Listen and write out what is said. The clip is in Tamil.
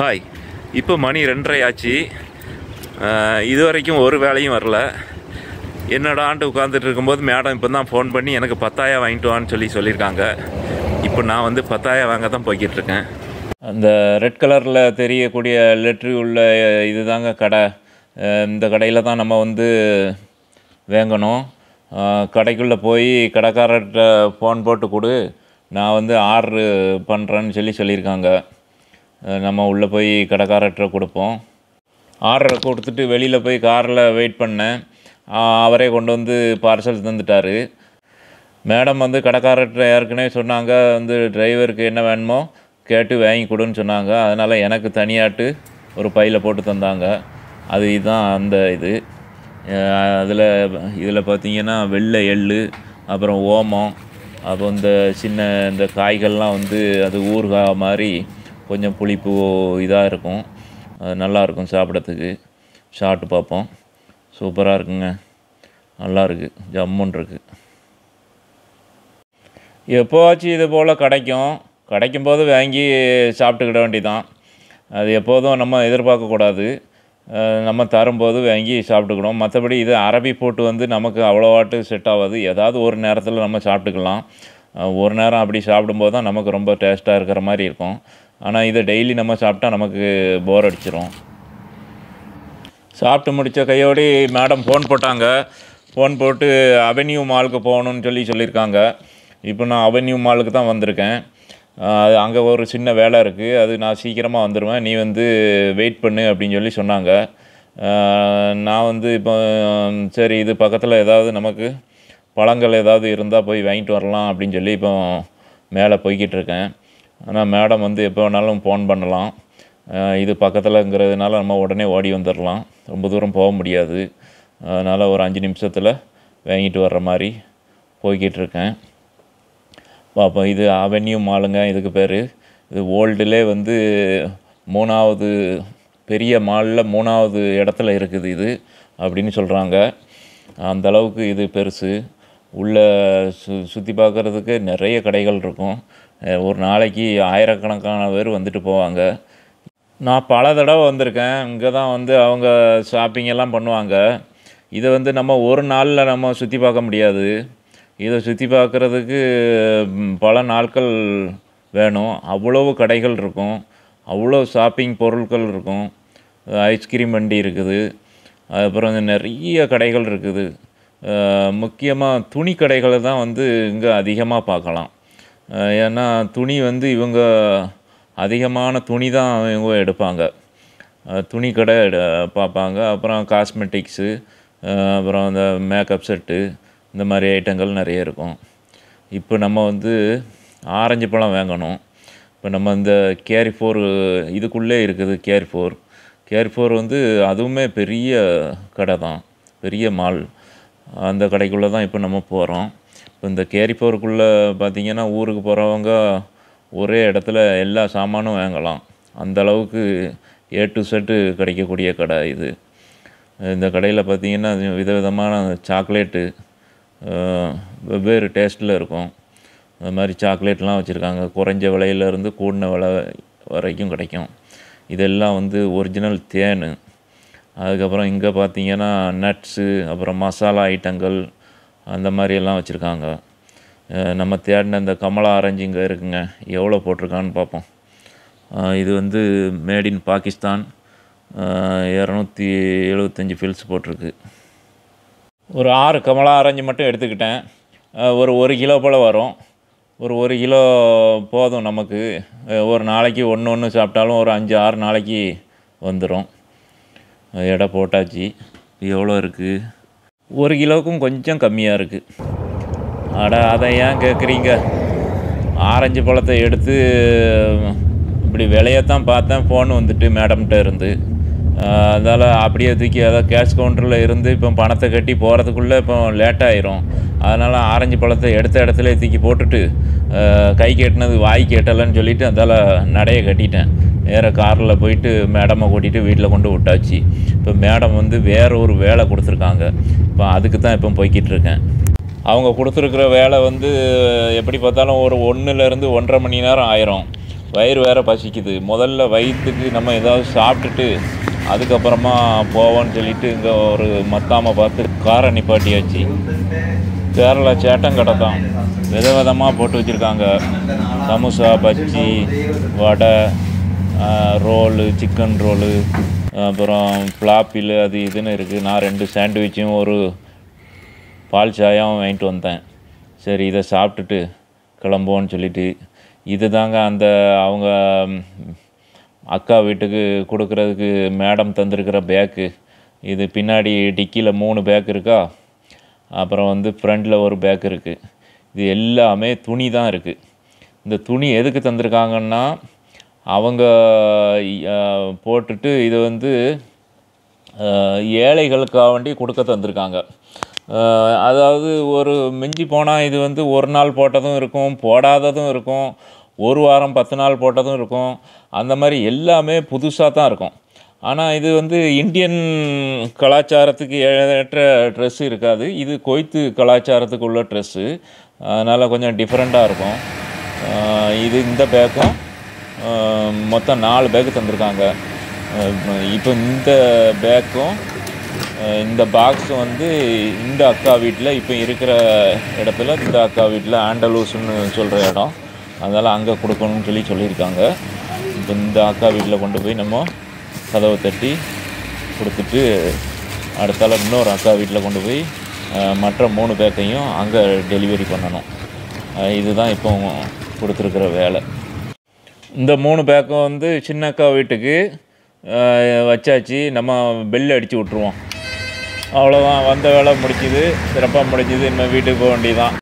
ஹாய் இப்போ மணி ரெண்டரை ஆச்சு அஹ், இது வரைக்கும் ஒரு வேலையும் வரல என்னடான்ட்டு உட்காந்துட்டு இருக்கும்போது மேடம் இப்போ தான் ஃபோன் பண்ணி எனக்கு பத்தாயிரம் வாங்கிட்டு வான்னு சொல்லி சொல்லியிருக்காங்க இப்போ நான் வந்து பத்தாயிரம் வாங்க தான் போய்கிட்டு இருக்கேன் அந்த ரெட் கலரில் தெரியக்கூடிய லெட்ரு உள்ள இதுதாங்க கடை அஹ், இந்த கடையில் தான் நம்ம வந்து வாங்கணும் கடைக்குள்ளே போய் கடைக்காரர்கிட்ட ஃபோன் போட்டு கொடு நான் வந்து ஆர்டரு பண்ணுறேன்னு சொல்லி சொல்லியிருக்காங்க அஹ் நம்ம உள்ளே போய் கடைக்காரர்கிட்ட கொடுப்போம் ஆர்டரை கொடுத்துட்டு வெளியில் போய் காரில் வெயிட் பண்ணேன் ஆஹ் அவரே கொண்டு வந்து பார்சல் தந்துட்டார் மேடம் வந்து கடைக்காரர்கிட்ட ஏற்கனவே சொன்னாங்க வந்து டிரைவருக்கு என்ன வேணுமோ கேட்டு வாங்கி கொடுன்னு சொன்னாங்க அதனால் எனக்கு தனியாட்டு ஒரு பையில் போட்டு தந்தாங்க அது இதுதான் அந்த இது அதில் இதில் பார்த்தீங்கன்னா வெள்ளை எள்ளு அப்புறம் ஓமம் அப்புறம் இந்த சின்ன இந்த காய்கள்லாம் வந்து அது ஊறுகாய் மாதிரி கொஞ்சம் புளிப்பு இதாக இருக்கும் அது நல்லா இருக்கும் சாப்பிட்றதுக்கு சாப்பிட்டு பார்ப்போம் சூப்பராக இருக்குங்க நல்லா இருக்கு ஜம்முன் இருக்கு எப்போவாச்சும் இது போல் கிடைக்கும் கிடைக்கும் போது வாங்கி சாப்பிட்டுக்கிட வேண்டியதான் அது எப்போதும் நம்ம எதிர்பார்க்கக்கூடாது அஹ் நம்ம தரும்போது வாங்கி சாப்பிட்டுக்கணும் மற்றபடி இது அரபி போட்டு வந்து நமக்கு அவ்வளோவாட்டு செட் ஆகாது ஏதாவது ஒரு நேரத்தில் நம்ம சாப்பிட்டுக்கலாம் அஹ் ஒரு நேரம் அப்படி சாப்பிடும்போது தான் நமக்கு ரொம்ப டேஸ்ட்டாக இருக்கிற மாதிரி இருக்கும் ஆனால் இதை டெய்லி நம்ம சாப்பிட்டா நமக்கு போர் அடிச்சிரும் சாப்பிட்டு முடித்த கையோடி மேடம் ஃபோன் போட்டாங்க ஃபோன் போட்டு அவென்யூ மாலுக்கு போகணுன்னு சொல்லி சொல்லியிருக்காங்க இப்போ நான் அவென்யூ மாலுக்கு தான் வந்திருக்கேன் அது அங்கே ஒரு சின்ன வேலை இருக்குது அது நான் சீக்கிரமாக வந்துடுவேன் நீ வந்து வெயிட் பண்ணு அப்படின்னு சொல்லி சொன்னாங்க ஆஹ் நான் வந்து இப்போ சரி இது பக்கத்தில் ஏதாவது நமக்கு பழங்கள் ஏதாவது இருந்தால் போய் வாங்கிட்டு வரலாம் அப்படின்னு சொல்லி இப்போ மேலே போய்கிட்டு இருக்கேன் ஆனால் மேடம் வந்து எப்போ வேணாலும் ஃபோன் பண்ணலாம் ஆஹ் இது பக்கத்தில்ங்கிறதுனால நம்ம உடனே ஓடி வந்துடலாம் ரொம்ப தூரம் போக முடியாது அதனால் ஒரு அஞ்சு நிமிஷத்தில் வாங்கிட்டு வர்ற மாதிரி போய்கிட்டு இருக்கேன் பார்ப்போம் இது அவென்யூ மாலுங்க இதுக்கு பேர் இது வேர்ல்டுலே வந்து மூணாவது பெரிய மாலில் மூணாவது இடத்துல இருக்குது இது அப்படின்னு சொல்கிறாங்க அந்த அளவுக்கு இது பெருசு உள்ளே சு சுற்றி பார்க்குறதுக்கு நிறைய கடைகள் இருக்கும் அஹ் ஒரு நாளைக்கு ஆயிரக்கணக்கான பேர் வந்துட்டு போவாங்க நான் பல தடவை வந்திருக்கேன் இங்கே தான் வந்து அவங்க ஷாப்பிங் எல்லாம் பண்ணுவாங்க இதை வந்து நம்ம ஒரு நாளில் நம்ம சுற்றி பார்க்க முடியாது இதை சுற்றி பார்க்குறதுக்கு ம், பல நாட்கள் வேணும் அவ்வளவு கடைகள் இருக்கும் அவ்வளோ ஷாப்பிங் பொருட்கள் இருக்கும் ஐஸ்கிரீம் வண்டி இருக்குது அப்புறம் வந்து நிறைய கடைகள் இருக்குது முக்கியமாக துணி கடைகளை தான் வந்து இங்கே அதிகமாக பார்க்கலாம் அஹ் ஏன்னா துணி வந்து இவங்க அதிகமான துணி தான் இவங்க எடுப்பாங்க அஹ் துணி கடை எடு- பார்ப்பாங்க அப்புறம் காஸ்மெட்டிக்ஸு அப்புறம் இந்த மேக்கப் செட்டு இந்த மாதிரி ஐட்டங்கள் நிறைய இருக்கும் இப்போ நம்ம வந்து ஆரஞ்சு பழம் வாங்கணும் இப்போ நம்ம இந்த கேரி ஃபோர் இதுக்குள்ளே இருக்குது கேரி ஃபோர் கேரி ஃபோர் வந்து அதுவுமே பெரிய கடை தான் பெரிய மால் அந்த கடைக்குள்ளே தான் இப்போ நம்ம போகிறோம் இப்போ இந்த கேரி ஃபோருக்குள்ளே பார்த்தீங்கன்னா ஊருக்கு போகிறவங்க ஒரே இடத்துல எல்லா சாமானும் வாங்கலாம் அந்த அளவுக்கு ஏ டு செட்டு கிடைக்கக்கூடிய கடை இது இந்த கடையில் பார்த்தீங்கன்னா விதவிதமான சாக்லேட்டு அஹ், வெவ்வேறு டேஸ்ட்டில் இருக்கும் அந்த மாதிரி சாக்லேட்லாம் வச்சுருக்காங்க குறைஞ்ச விலையிலேருந்து கூடின விலை வரைக்கும் கிடைக்கும் இதெல்லாம் வந்து ஒரிஜினல் தேன் அதுக்கப்புறம் இங்கே பார்த்தீங்கன்னா நட்ஸு அப்புறம் மசாலா ஐட்டங்கள் அந்த மாதிரி எல்லாம் வச்சுருக்காங்க நம்ம தேடின இந்த கமலா ஆரஞ்சு இங்கே இருக்குங்க எவ்வளோ போட்டிருக்கான்னு பார்ப்போம் அஹ் இது வந்து மேட் இன் பாகிஸ்தான் இரநூத்தி எழுபத்தஞ்சி ஃபில்ஸ் போட்டிருக்கு ஒரு ஆறு கமலா ஆரஞ்சு மட்டும் எடுத்துக்கிட்டேன் அஹ் ஒரு ஒரு கிலோ போல் வரும் ஒரு ஒரு கிலோ போதும் நமக்கு அஹ் ஒரு நாளைக்கு ஒன்று ஒன்று சாப்பிட்டாலும் ஒரு அஞ்சு ஆறு நாளைக்கு வந்துடும் எடை போட்டாச்சு எவ்வளோ இருக்குது ஒரு கிலோவுக்கும் கொஞ்சம் கம்மியாக இருக்குது அட அதை ஏன் கேட்குறீங்க ஆரஞ்சு பழத்தை எடுத்து இப்படி விலையத்தான் பார்த்தேன் ஃபோன் வந்துட்டு மேடம்கிட்ட இருந்து அதால் அப்படியே தூக்கி அதாவது கேஷ் கவுண்டரில் இருந்து இப்போ பணத்தை கட்டி போகிறதுக்குள்ளே இப்போ லேட் ஆயிரும் அதனால் ஆரஞ்சு பழத்தை எடுத்த இடத்துல தூக்கி போட்டுட்டு அஹ், கை கேட்டினது வாய் கேட்டலைன்னு சொல்லிட்டு அதால் நடைய கட்டிட்டேன் வேறு காரில் போயிட்டு மேடமை கூட்டிகிட்டு வீட்டில் கொண்டு விட்டாச்சு இப்போ மேடம் வந்து வேற ஒரு வேலை கொடுத்துருக்காங்க இப்போ அதுக்கு தான் இப்போ போய்கிட்டு இருக்கேன் அவங்க கொடுத்துருக்குற வேலை வந்து எப்படி பார்த்தாலும் ஒரு ஒன்றுலேருந்து ஒன்றரை மணி நேரம் ஆயிரும் வயிறு வேற பசிக்குது முதல்ல வயிற்றுக்கு நம்ம ஏதாவது சாப்பிட்டுட்டு அதுக்கப்புறமா போவோன்னு சொல்லிட்டு இங்கே ஒரு மத்தாம பார்த்து காரை நிப்பாட்டியாச்சு கேரளா சேட்டங்கடை தான் வித விதமாக போட்டு வச்சுருக்காங்க சமோசா பஜ்ஜி வடை ரோலு சிக்கன் ரோலு அப்புறம் ஃப்ளாப்பில் அது இதுன்னு இருக்குது நான் ரெண்டு சாண்ட்விச்சும் ஒரு பால் சாயாவும் வாங்கிட்டு வந்தேன் சரி இதை சாப்பிட்டுட்டு கிளம்புவோன்னு சொல்லிட்டு இது தாங்க அந்த அவங்க ம், அக்கா வீட்டுக்கு கொடுக்கறதுக்கு மேடம் தந்திருக்கிற பேக்கு இது பின்னாடி டிக்கியில் மூணு பேக் இருக்கா அப்புறம் வந்து ஃப்ரண்டில் ஒரு பேக் இருக்குது இது எல்லாமே துணி தான் இருக்குது இந்த துணி எதுக்கு தந்திருக்காங்கன்னா அவங்க அஹ், போட்டுட்டு இது வந்து அஹ், ஏழைகளுக்காக வேண்டி கொடுக்க தந்திருக்காங்க அஹ், அதாவது ஒரு மிஞ்சி போனால் இது வந்து ஒரு நாள் போட்டதும் இருக்கும் போடாததும் இருக்கும் ஒரு வாரம் பத்து நாள் போட்டதும் இருக்கும் அந்த மாதிரி எல்லாமே புதுசாக தான் இருக்கும் ஆனால் இது வந்து இந்தியன் கலாச்சாரத்துக்கு ஏற்ற ட்ரெஸ் இருக்காது இது கொய்த்து கலாச்சாரத்துக்கு உள்ள ட்ரெஸ்ஸு அதனால் கொஞ்சம் டிஃப்ரெண்ட்டாக இருக்கும் அஹ், இது இந்த பேக்கும் அஹ், மொத்தம் நாலு பேக்கு தந்திருக்காங்க அஹ், இப்போ இந்த பேக்கும் அஹ், இந்த பாக்ஸ் வந்து இந்த அக்கா வீட்டில் இப்போ இருக்கிற இடத்துல இந்த அக்கா வீட்டில் ஆண்டலூஸ்னு சொல்கிற இடம் அதனால் அங்கே கொடுக்கணும்னு சொல்லி சொல்லியிருக்காங்க இப்போ இந்த அக்கா வீட்டில் கொண்டு போய் நம்ம கதவை தட்டி கொடுத்துட்டு அடுத்தால இன்னொரு அக்கா வீட்டில் கொண்டு போய் அஹ், மற்ற மூணு பேக்கையும் அங்கே டெலிவரி பண்ணணும் அஹ், இதுதான் இப்போ கொடுத்துருக்குற வேலை இந்த மூணு பேக்கும் வந்து சின்ன அக்கா வீட்டுக்கு அஹ், வச்சாச்சு நம்ம பெல் அடித்து விட்ருவோம் அவ்வளோதான் வந்த வேலை முடிச்சுது சிறப்பாக முடிச்சுது இனிமேல் வீட்டுக்கு போக வேண்டியதான்